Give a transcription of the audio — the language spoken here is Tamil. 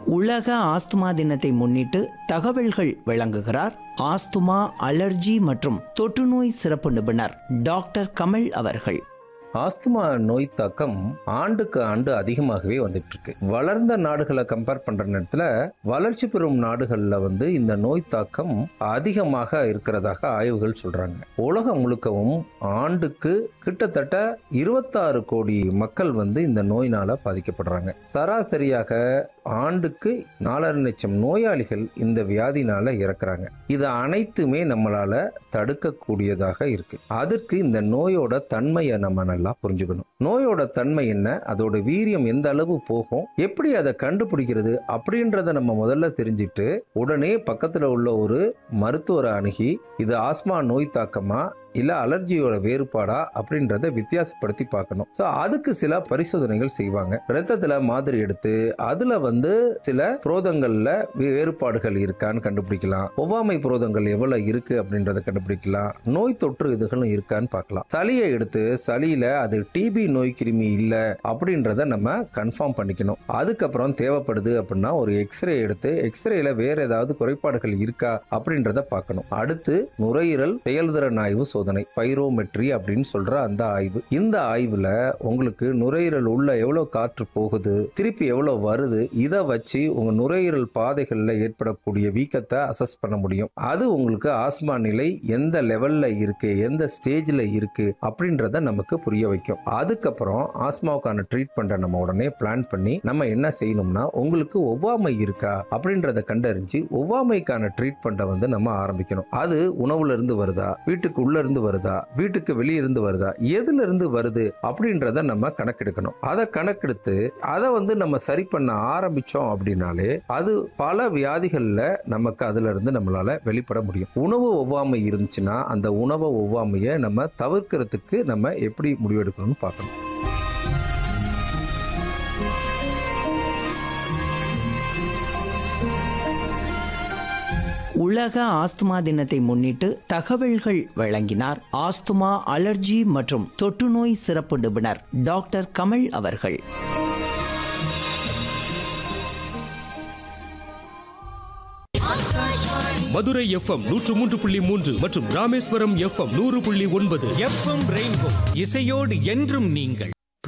உலக ஆஸ்துமா தினத்தை முன்னிட்டு தகவல்கள் வழங்குகிறார் ஆஸ்துமா அலர்ஜி மற்றும் தொற்றுநோய் சிறப்பு நிபுணர் டாக்டர் கமல் அவர்கள் ஆஸ்துமா நோய் தாக்கம் ஆண்டுக்கு ஆண்டு அதிகமாகவே வந்துட்டு இருக்கு வளர்ந்த நாடுகளை கம்பேர் பண்ற நேரத்துல வளர்ச்சி பெறும் நாடுகள்ல வந்து இந்த நோய் தாக்கம் அதிகமாக இருக்கிறதாக ஆய்வுகள் சொல்றாங்க உலகம் முழுக்கவும் ஆண்டுக்கு கிட்டத்தட்ட இருபத்தாறு கோடி மக்கள் வந்து இந்த நோயினால பாதிக்கப்படுறாங்க சராசரியாக ஆண்டுக்கு நாலரை லட்சம் நோயாளிகள் இந்த வியாதினால இறக்குறாங்க இது அனைத்துமே நம்மளால தடுக்கக்கூடியதாக இருக்கு அதற்கு இந்த நோயோட தன்மையை நம்ம நல்லா புரிஞ்சுக்கணும் நோயோட தன்மை என்ன அதோட வீரியம் எந்த அளவு போகும் எப்படி அதை கண்டுபிடிக்கிறது அப்படின்றத நம்ம முதல்ல தெரிஞ்சுட்டு உடனே பக்கத்துல உள்ள ஒரு மருத்துவரை அணுகி இது ஆஸ்மா நோய் தாக்கமா இல்ல அலர்ஜியோட வேறுபாடா அப்படின்றத வித்தியாசப்படுத்தி பார்க்கணும் ஸோ அதுக்கு சில பரிசோதனைகள் செய்வாங்க ரத்தத்துல மாதிரி எடுத்து அதுல வந்து சில புரோதங்கள்ல வே- வேறுபாடுகள் இருக்கான்னு கண்டுபிடிக்கலாம் ஒவ்வாமை புரோதங்கள் எவ்வளவு இருக்கு அப்படின்றத கண்டுபிடிக்கலாம் நோய் தொற்று இதுகளும் இருக்கான்னு பார்க்கலாம் சளியை எடுத்து சளியில அது டிபி நோய் கிருமி இல்ல அப்படின்றத நம்ம கன்ஃபார்ம் பண்ணிக்கணும் அதுக்கப்புறம் தேவைப்படுது அப்படின்னா ஒரு எக்ஸ்ரே எடுத்து எக்ஸ்ரேல வேற ஏதாவது குறைபாடுகள் இருக்கா அப்படின்றத பார்க்கணும் அடுத்து நுரையீரல் செயல்திறன் ஆய்வு சோதனை பைரோமெட்ரி அப்படின்னு சொல்ற அந்த ஆய்வு இந்த ஆய்வுல உங்களுக்கு நுரையீரல் உள்ள எவ்வளவு காற்று போகுது திருப்பி எவ்வளவு வருது இதை வச்சு உங்க நுரையீரல் பாதைகள்ல ஏற்படக்கூடிய வீக்கத்தை அசஸ் பண்ண முடியும் அது உங்களுக்கு ஆஸ்மா நிலை எந்த லெவல்ல இருக்கு எந்த ஸ்டேஜ்ல இருக்கு அப்படின்றத நமக்கு புரிய வைக்கும் அதுக்கப்புறம் ஆஸ்மாவுக்கான ட்ரீட்மெண்ட்டை நம்ம உடனே பிளான் பண்ணி நம்ம என்ன செய்யணும்னா உங்களுக்கு ஒவ்வாமை இருக்கா அப்படின்றத கண்டறிஞ்சு ஒவ்வாமைக்கான ட்ரீட்மெண்ட்டை வந்து நம்ம ஆரம்பிக்கணும் அது உணவுல இருந்து வருதா வீட்டுக்கு உள்ள இருந்து வருதா வீட்டுக்கு வெளிய இருந்து வருதா எதுல இருந்து வருது அப்படின்றத நம்ம கணக்கெடுக்கணும் அதை கணக்கெடுத்து அதை வந்து நம்ம சரி பண்ண ஆரம்பிச்சோம் அப்படின்னாலே அது பல வியாதிகள்ல நமக்கு அதுல இருந்து நம்மளால வெளிப்பட முடியும் உணவு ஒவ்வாமை இருந்துச்சுன்னா அந்த உணவு ஒவ்வாமையை நம்ம தவிர்க்கிறதுக்கு நம்ம எப்படி முடிவெடுக்கணும்னு பார்க்கணும் உலக ஆஸ்துமா தினத்தை முன்னிட்டு தகவல்கள் வழங்கினார் ஆஸ்துமா அலர்ஜி மற்றும் தொற்றுநோய் சிறப்பு நிபுணர் டாக்டர் கமல் அவர்கள் மதுரை எஃப்எம் நூற்று மூன்று புள்ளி மூன்று மற்றும் ராமேஸ்வரம் எஃப்எம் நூறு புள்ளி ஒன்பது எஃப்எம் ரெயின்போ இசையோடு என்றும் நீங்கள்